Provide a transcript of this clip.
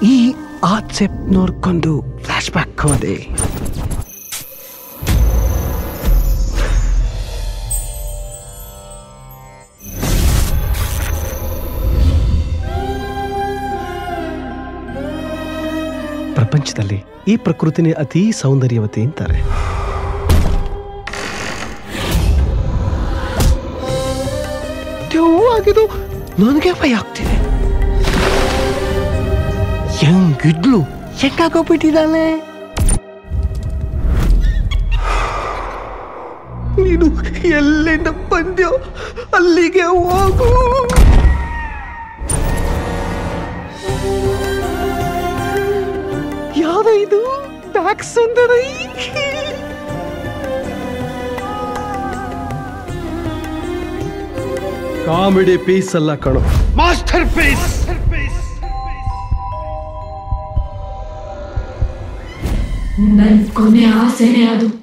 ಈ ಆಚೆಪ್ ನೋಡ್ಕೊಂಡು flash back ಹೋದೆ ಪ್ರಪಂಚದಲ್ಲಿ ಈ ಪ್ರಕೃತಿನೇ ಅತಿ ಸೌಂದರ್ಯವತಿ ಅಂತಾರೆ ಆಗಿದ್ದು ನನಗೆ ಭಯ ಆಗ್ತಿದೆ ಹೆಂಗಿದ್ಲು ಹೆಂಗಾಗೋಗ್ಬಿಟ್ಟಿದ್ದಾಳೆ ನೀನು ಎಲ್ಲಿಂದ ಬಂದ್ಯೋ ಅಲ್ಲಿಗೆ ಹೋಗು ಯಾವ ಇದು ಬ್ಯಾಕ್ ಸುಂದರಿ ಕಾಮಿಡಿ ಪೀಸ್ ಅಲ್ಲ ಕಣೋ ಮಾಸ್ಟರ್ ಪೀಸ್ ನನ್ ಕೊನೆ ಆಸೆನೆ ಅದು